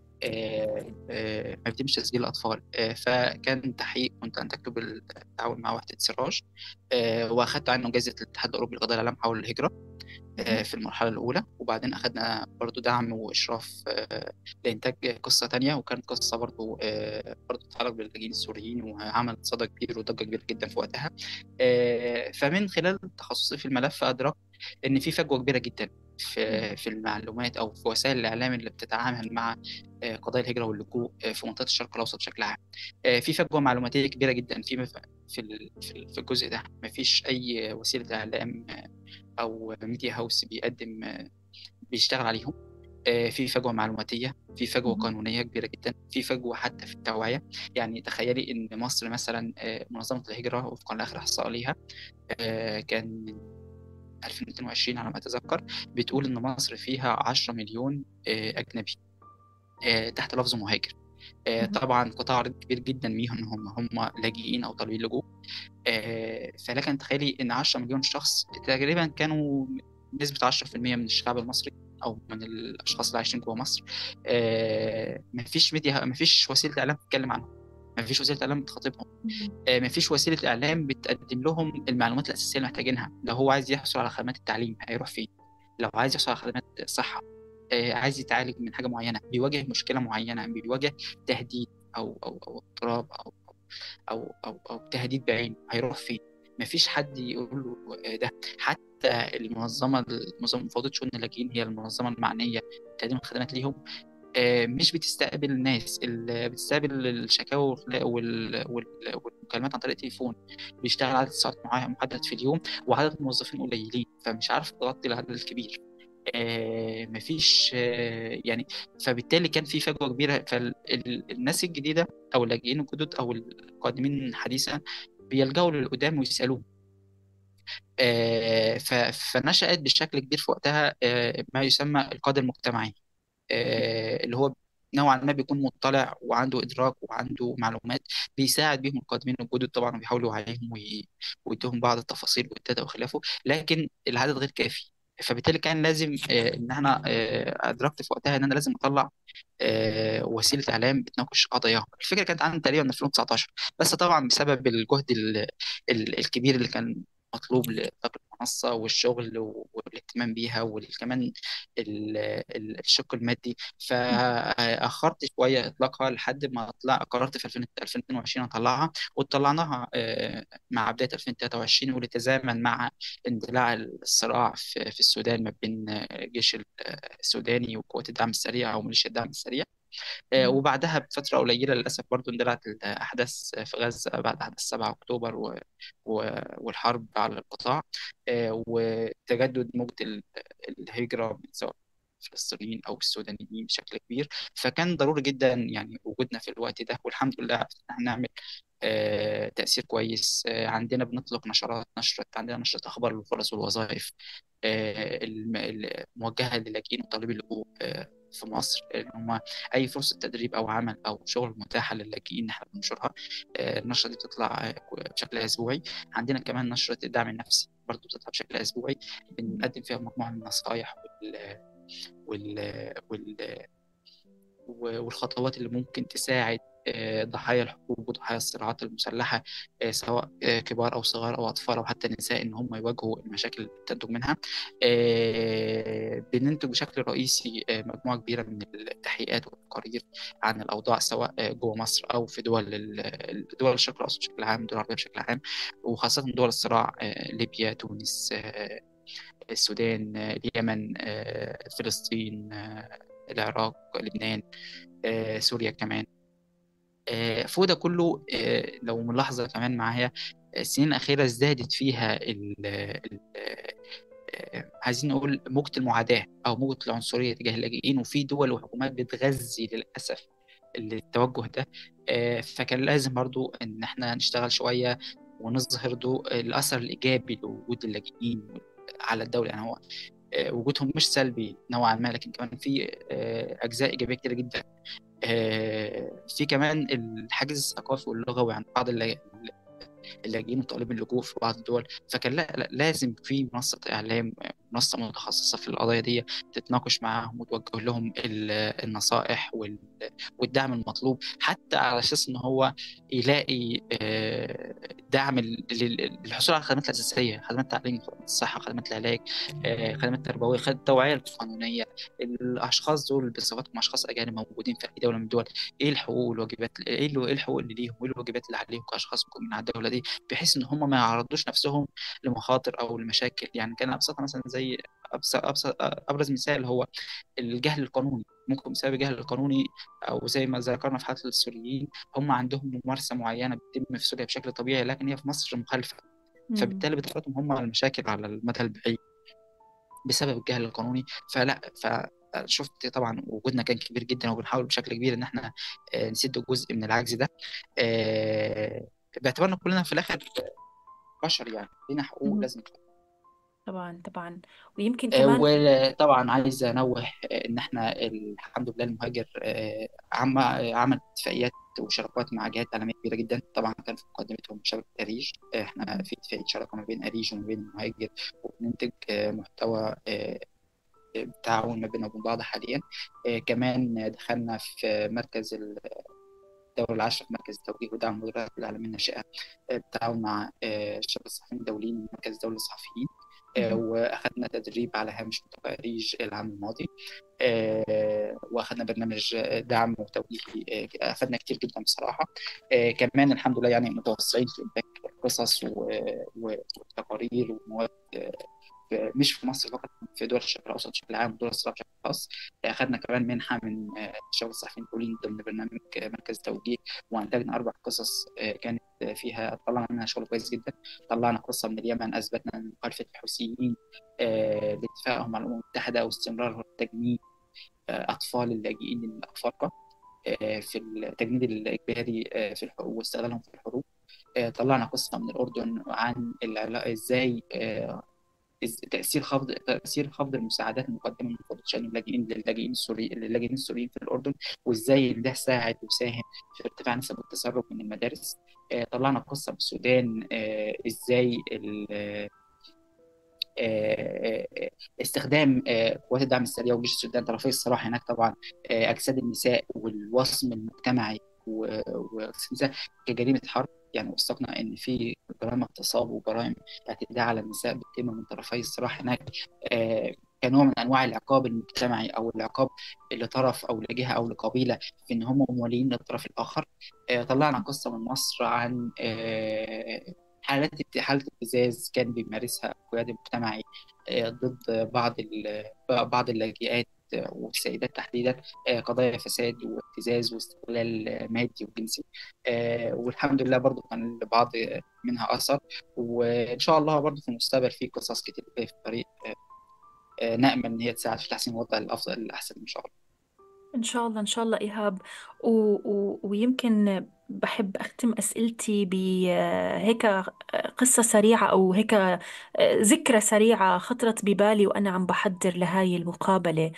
آه، آه، ما بيتمش تسجيل الأطفال آه، فكان تحقيق كنت أنتجته بالتعاون مع وحدة سراج آه، وأخدت عنه جائزة الاتحاد الأوروبي لقضايا العالم حول الهجرة آه، مهم. في المرحلة الأولى وبعدين أخدنا برضو دعم وإشراف آه، لإنتاج قصة تانية وكانت قصة برضو آه، برضو تتعلق باللاجئين السوريين وعملت صدى كبير وضجة كبيرة جدا في وقتها آه، فمن خلال تخصصي في الملف أدركت إن في فجوة كبيرة جدا في في المعلومات أو في وسائل الإعلام اللي بتتعامل مع آه، قضايا الهجرة واللجوء آه، في منطقة الشرق الأوسط بشكل عام آه، في فجوة معلوماتية كبيرة جدا في مف- في ال- في ال- في الجزء ده مفيش أي وسيلة إعلام آه، او ميديا هاوس بيقدم بيشتغل عليهم آه، في فجوه معلوماتيه في فجوه مهم. قانونيه كبيره جدا في فجوه حتى في التوعيه يعني تخيلي ان مصر مثلا آه، منظمه الهجره وفقا لاخر احصاء ليها آه، كان من 2022 على ما اتذكر بتقول ان مصر فيها 10 مليون آه، اجنبي آه، تحت لفظ مهاجر آه، مهم. طبعا قطاع كبير جدا منهم هم هم لاجئين او طالبين لجوء آه، فلكن تخيلي ان 10 مليون شخص تقريبا كانوا نسبة 10% من الشعب المصري أو من الأشخاص اللي عايشين جوه مصر آه، مفيش ميديا مفيش وسيلة إعلام تتكلم عنهم مفيش وسيلة إعلام بتخاطبهم آه، مفيش وسيلة إعلام بتقدم لهم المعلومات الأساسية اللي محتاجينها لو هو عايز يحصل على خدمات التعليم هيروح فين لو عايز يحصل على خدمات الصحة آه، عايز يتعالج من حاجة معينة بيواجه مشكلة معينة بيواجه تهديد أو أو أو اضطراب أو أو أو أو تهديد بعينه هيروح فين مفيش حد يقول له آه، ده حتى المنظمة المنظمة مفوضية شؤون اللاجئين هي المنظمة المعنية بتقديم الخدمات ليهم آه، مش بتستقبل الناس اللي بتستقبل الشكاوى وال- وال- وال- والمكالمات عن طريق التليفون بيشتغل عدد ساعات معين محدد في اليوم وعدد الموظفين قليلين فمش عارف تغطي العدد الكبير آه، مفيش آه، يعني فبالتالي كان في فجوة كبيرة فالناس الجديدة أو اللاجئين الجدد أو القادمين حديثا بيلجأوا للقدام ويسألوه آه، ف- فنشأت بشكل كبير في وقتها آه، ما يسمى القاده المجتمعي آه، اللي هو نوعا ما بيكون مطلع وعنده إدراك وعنده معلومات بيساعد بيهم القادمين الجدد طبعا وبيحاولوا يوعيهم وي- ويديهم بعض التفاصيل والداتا وخلافه لكن العدد غير كافي فبالتالي كان لازم آه، ان احنا آه، ادركت في وقتها ان انا لازم اطلع آه، وسيله اعلام بتناقش قضاياهم الفكره كانت عندي تقريبا من 2019 بس طبعا بسبب الجهد ال- ال- الكبير اللي كان مطلوب لإطلاق المنصة والشغل و- والاهتمام بيها وكمان الشق المادي فأخرت شوية إطلاقها لحد ما طلع قررت في 2000 2022 أطلعها وطلعناها آه، مع بداية 2023 ولتزامن مع اندلاع الصراع في في السودان ما بين الجيش السوداني وقوات الدعم السريع أو ميليشيا الدعم السريع آه، وبعدها بفترة قليلة للأسف برضو اندلعت الأحداث في غزة بعد أحداث 7 أكتوبر و... و... والحرب على القطاع آه، وتجدد موجة ال- الهجرة من سواء الفلسطينيين أو السودانيين بشكل كبير فكان ضروري جدا يعني وجودنا في الوقت ده والحمد لله عرفنا نعمل آه، تأثير كويس آه، عندنا بنطلق نشرات نشرة عندنا نشرة أخبار الفرص والوظائف آه، الم- الموجهة للاجئين وطالبي اللجوء آه، في مصر ان هم اي فرصه تدريب او عمل او شغل متاحه للاجئين احنا بننشرها آه، النشره دي بتطلع آه، بشكل اسبوعي عندنا كمان نشره الدعم النفسي برضو بتطلع بشكل اسبوعي بنقدم فيها مجموعه من النصائح وال وال وال والخطوات اللي ممكن تساعد آه، ضحايا الحروب وضحايا الصراعات المسلحة آه، سواء آه، كبار أو صغار أو أطفال أو حتى نساء إن هم يواجهوا المشاكل اللي بتنتج منها آه، بننتج بشكل رئيسي آه، مجموعة كبيرة من التحقيقات والتقارير عن الأوضاع سواء آه، جوه مصر أو في دول ال- دول الشرق الأوسط بشكل عام دول العربية بشكل عام وخاصة دول الصراع آه، ليبيا تونس آه، السودان آه، اليمن آه، فلسطين آه، العراق لبنان آه، سوريا كمان آه، فوق ده كله آه، لو ملاحظة كمان معايا السنين الأخيرة ازدادت فيها ال ال آه، عايزين نقول موجة المعاداة أو موجة العنصرية تجاه اللاجئين وفي دول وحكومات بتغذي للأسف التوجه ده آه، فكان لازم برضو إن إحنا نشتغل شوية ونظهر ضوء الأثر الإيجابي لوجود اللاجئين على الدولة يعني هو آه، وجودهم مش سلبي نوعا ما لكن كمان في آه، أجزاء إيجابية كتير جدا آه، في كمان الحاجز الثقافي واللغوي عند بعض اللا- اللاجئين وطالبي اللجوء في بعض الدول فكان لا لا لازم في منصة إعلام منصة متخصصة في القضايا دي تتناقش معاهم وتوجه لهم ال- النصائح وال- والدعم المطلوب حتى على أساس إن هو يلاقي آه، دعم لل- لل- للحصول على الخدمات الأساسية خدمات التعليم خدمات الصحة خدمات العلاج آه، خدمات تربوية خدمات التوعية القانونية الأشخاص دول بصفتهم أشخاص أجانب موجودين في أي دولة من الدول إيه الحقوق والواجبات إيه ال- إيه الحقوق اللي ليهم وإيه الواجبات اللي عليهم كأشخاص من على الدولة دي بحيث ان هم ما يعرضوش نفسهم لمخاطر او لمشاكل يعني كان ابسطها مثلا زي أبسط أبسط ابرز مثال هو الجهل القانوني ممكن بسبب الجهل القانوني او زي ما ذكرنا في حاله السوريين هم عندهم ممارسه معينه بتتم في سوريا بشكل طبيعي لكن هي في مصر مخالفه مم. فبالتالي بتعرضهم هم على المشاكل على المدى البعيد بسبب الجهل القانوني فلا ف شفت طبعا وجودنا كان كبير جدا وبنحاول بشكل كبير ان احنا آه، نسد جزء من العجز ده آه، باعتبارنا كلنا في الاخر بشر يعني لينا حقوق مم. لازم طبعا طبعا ويمكن آه، كمان وطبعا عايز انوه آه، ان احنا الحمد لله المهاجر آه، عم عمل اتفاقيات وشراكات مع جهات عالميه كبيره جدا طبعا كان في مقدمتهم شبكه اريج احنا في اتفاقيه شراكه ما بين اريج وما بين المهاجر وبننتج محتوى تعاون ما بيننا وبين بعض حاليا كمان دخلنا في مركز الدورة العاشرة في مركز التوجيه ودعم المبادرات العالمية الناشئة بالتعاون مع شبكة الصحفيين الدوليين من مركز دولة الصحفيين واخذنا تدريب على هامش ملتقى اريج العام الماضي واخذنا برنامج دعم وتوجيهي اخذنا كتير جدا بصراحه كمان الحمد لله يعني متوسعين في انتاج قصص وتقارير ومواد مش في مصر فقط في دول الشرق الاوسط بشكل عام ودول الصراع بشكل خاص اخذنا كمان منحه من شبكه الصحفيين الدوليين ضمن برنامج مركز توجيه وانتجنا اربع قصص كانت فيها طلعنا منها شغل كويس جدا طلعنا قصه من اليمن اثبتنا ان مخالفه الحوثيين لاتفاقهم مع الامم المتحده واستمرار تجنيد اطفال اللاجئين الافارقه في التجنيد الاجباري في الحروب واستغلالهم في الحروب طلعنا قصه من الاردن عن ازاي تاثير خفض تاثير خفض المساعدات المقدمه من قوات شان اللاجئين للاجئين السوريين للاجئين السوريين في الاردن وازاي ده ساعد وساهم في ارتفاع نسب التسرب من المدارس طلعنا قصه من السودان ازاي استخدام قوات الدعم السريع وجيش السودان طرفي الصراع هناك طبعا اجساد النساء والوصم المجتمعي والنساء كجريمه حرب يعني وثقنا ان في جرائم اغتصاب وجرائم اعتداء على النساء بتتم من طرفي الصراع هناك كنوع من انواع العقاب المجتمعي او العقاب لطرف او لجهه او لقبيله في ان هم موالين للطرف الاخر طلعنا قصه من مصر عن حالات حالة ابتزاز كان بيمارسها القيادة المجتمعي ضد بعض بعض اللاجئات والسيدات تحديدا قضايا فساد وابتزاز واستغلال مادي وجنسي والحمد لله برضو كان لبعض منها أثر وإن شاء الله برضو في المستقبل في قصص كتير في الطريق نأمل إن هي تساعد في تحسين الوضع الأفضل الأحسن إن شاء الله إن شاء الله إن شاء الله إيهاب و... و... ويمكن بحب أختم أسئلتي بهيك قصة سريعة أو هيك ذكرى سريعة خطرت ببالي وأنا عم بحضر لهاي المقابلة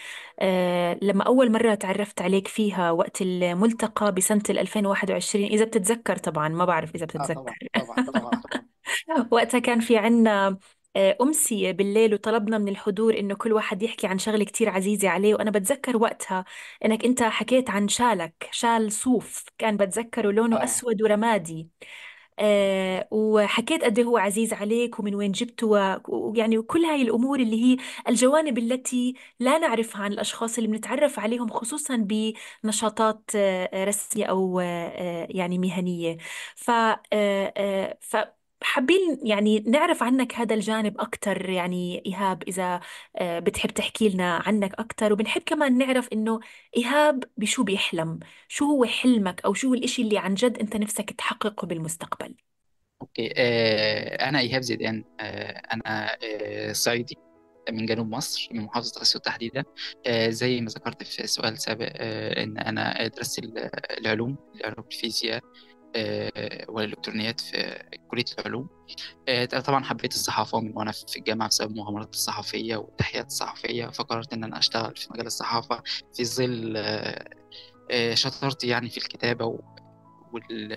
لما أول مرة تعرفت عليك فيها وقت الملتقى بسنة 2021 إذا بتتذكر طبعا ما بعرف إذا آه طبعا بتتذكر طبعا طبعا طبعا وقتها كان في عنا أمسية بالليل وطلبنا من الحضور إنه كل واحد يحكي عن شغلة كتير عزيزة عليه وأنا بتذكر وقتها إنك أنت حكيت عن شالك شال صوف كان بتذكره لونه اه أسود ورمادي آه وحكيت قد إيه هو عزيز عليك ومن وين جبته و- ويعني وكل هاي الأمور اللي هي الجوانب التي لا نعرفها عن الأشخاص اللي بنتعرف عليهم خصوصا بنشاطات آه، رسمية أو آه، آه، يعني مهنية ف آه، آه، ف حابين يعني نعرف عنك هذا الجانب أكتر يعني إيهاب إذا آه، بتحب تحكي لنا عنك أكتر وبنحب كمان نعرف إنه إيهاب بشو بيحلم شو هو حلمك أو شو هو الإشي اللي عن جد أنت نفسك تحققه بالمستقبل اوكي آه انا ايهاب زيدان آه انا آه صعيدي من جنوب مصر من محافظة أسيوط تحديدا آه زي ما ذكرت في سؤال سابق آه إن أنا درست ال- العلوم العلوم الفيزياء آه والإلكترونيات في كلية العلوم آه طبعا حبيت الصحافة من وأنا في الجامعة بسبب مغامرات الصحفية والتحيات الصحفية فقررت إن أنا أشتغل في مجال الصحافة في ظل آه آه شطارتي يعني في الكتابة و- وال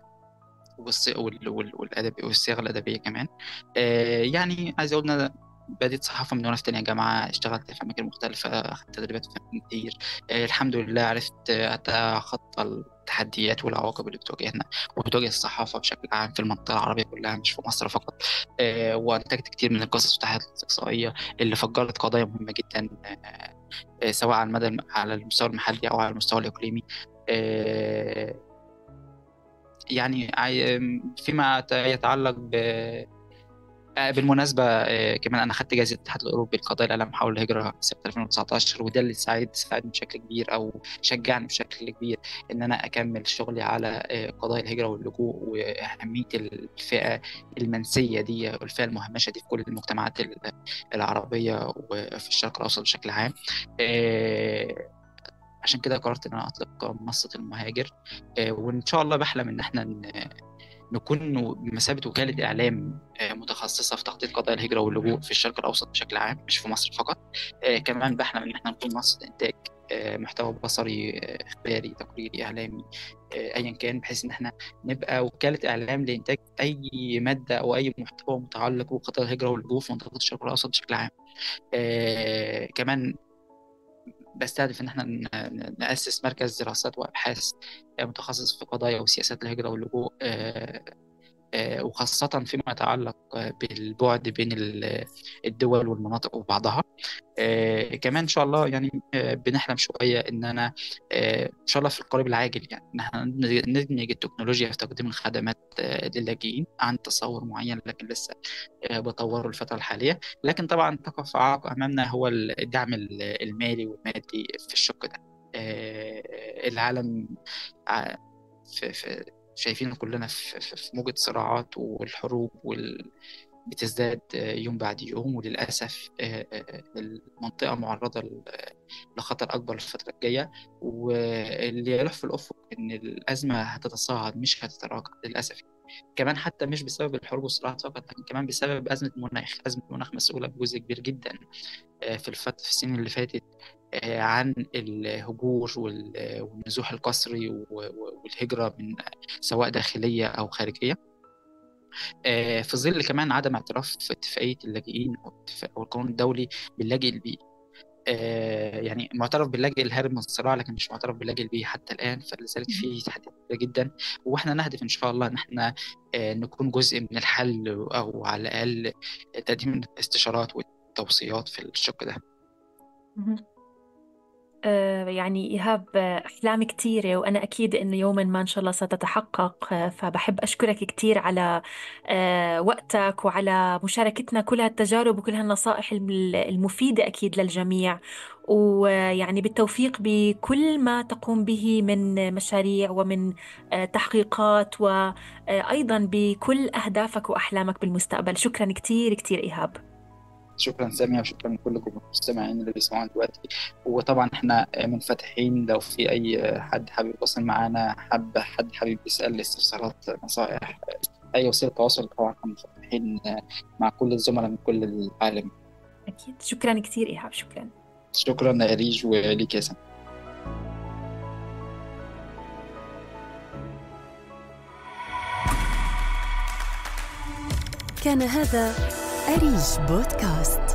والص- وال- وال- والأدب والصياغة الأدبية كمان آه، يعني عايز أقول إن أنا بديت صحافة من وأنا في تانية جامعة اشتغلت في أماكن مختلفة أخدت تدريبات في أماكن كتير آه، الحمد لله عرفت آه، أتخطى التحديات والعواقب اللي بتواجهنا وبتواجه الصحافة بشكل عام في المنطقة العربية كلها مش في مصر فقط آه، وأنتجت كتير من القصص والتحديات الاستقصائية اللي فجرت قضايا مهمة جدا آه، آه، سواء على المدى على المستوى المحلي أو على المستوى الإقليمي آه، يعني عاي- فيما يتعلق ب آه، بالمناسبة آه، كمان أنا خدت جائزة الاتحاد الأوروبي لقضايا الإعلام حول الهجرة سنة 2019 وده اللي ساعد ساعدني بشكل كبير أو شجعني بشكل كبير إن أنا أكمل شغلي على آه، قضايا الهجرة واللجوء وأهمية الفئة المنسية دي والفئة المهمشة دي في كل المجتمعات ال- العربية وفي الشرق الأوسط بشكل عام آه، عشان كده قررت إن أنا أطلق منصة المهاجر آه، وإن شاء الله بحلم إن إحنا ن- نكون بمثابة وكالة إعلام آه، متخصصة في تغطية قضايا الهجرة واللجوء في الشرق الأوسط بشكل عام مش في مصر فقط آه، كمان بحلم إن إحنا نكون منصة إنتاج محتوى بصري اخباري تقريري اعلامي ايا كان بحيث ان احنا نبقى وكاله اعلام لانتاج اي ماده او اي محتوى متعلق بخطط الهجره واللجوء في منطقه الشرق الاوسط بشكل عام كمان بستهدف ان احنا ناسس مركز دراسات وابحاث متخصص في قضايا وسياسات الهجره واللجوء وخاصة فيما يتعلق بالبعد بين الدول والمناطق وبعضها كمان إن شاء الله يعني بنحلم شوية إن أنا إن شاء الله في القريب العاجل يعني إن احنا ندمج التكنولوجيا في تقديم الخدمات للاجئين عن تصور معين لكن لسه بطوره الفترة الحالية لكن طبعا تقف عائق أمامنا هو الدعم المالي والمادي في الشق ده العالم في, في شايفين كلنا في, في موجة صراعات والحروب وال... بتزداد يوم بعد يوم وللأسف المنطقة معرضة لخطر أكبر الفترة الجاية واللي يلح في الأفق إن الأزمة هتتصاعد مش هتتراجع للأسف كمان حتى مش بسبب الحروب والصراعات فقط لكن كمان بسبب أزمة المناخ أزمة المناخ مسؤولة بجزء كبير جدا في الفترة في السنين اللي فاتت عن الهجور والنزوح القسري والهجرة من سواء داخلية أو خارجية في ظل كمان عدم اعتراف اتفاقية اللاجئين أو القانون الدولي باللاجئ البيئي يعني معترف باللاجئ الهارب من الصراع لكن مش معترف باللاجئ البيئي حتى الآن فلذلك في تحديات كبيرة جدا واحنا نهدف إن شاء الله إن احنا نكون جزء من الحل أو على الأقل تقديم الاستشارات والتوصيات في الشق ده. يعني إيهاب أحلام كتيرة وأنا أكيد إنه يوما ما إن شاء الله ستتحقق فبحب أشكرك كتير على وقتك وعلى مشاركتنا كل هالتجارب وكل هالنصائح المفيدة أكيد للجميع ويعني بالتوفيق بكل ما تقوم به من مشاريع ومن تحقيقات وأيضا بكل أهدافك وأحلامك بالمستقبل شكرا كتير كتير إيهاب شكرا سامية وشكرا لكل المستمعين اللي بيسمعونا دلوقتي وطبعا احنا منفتحين لو في اي حد حابب يتواصل معانا حب حد حابب يسال استفسارات نصائح اي وسيله تواصل طبعا احنا منفتحين مع كل الزملاء من كل العالم اكيد شكرا كثير ايهاب شكرا شكرا لاريج وليك يا سامي كان هذا أريج بودكاست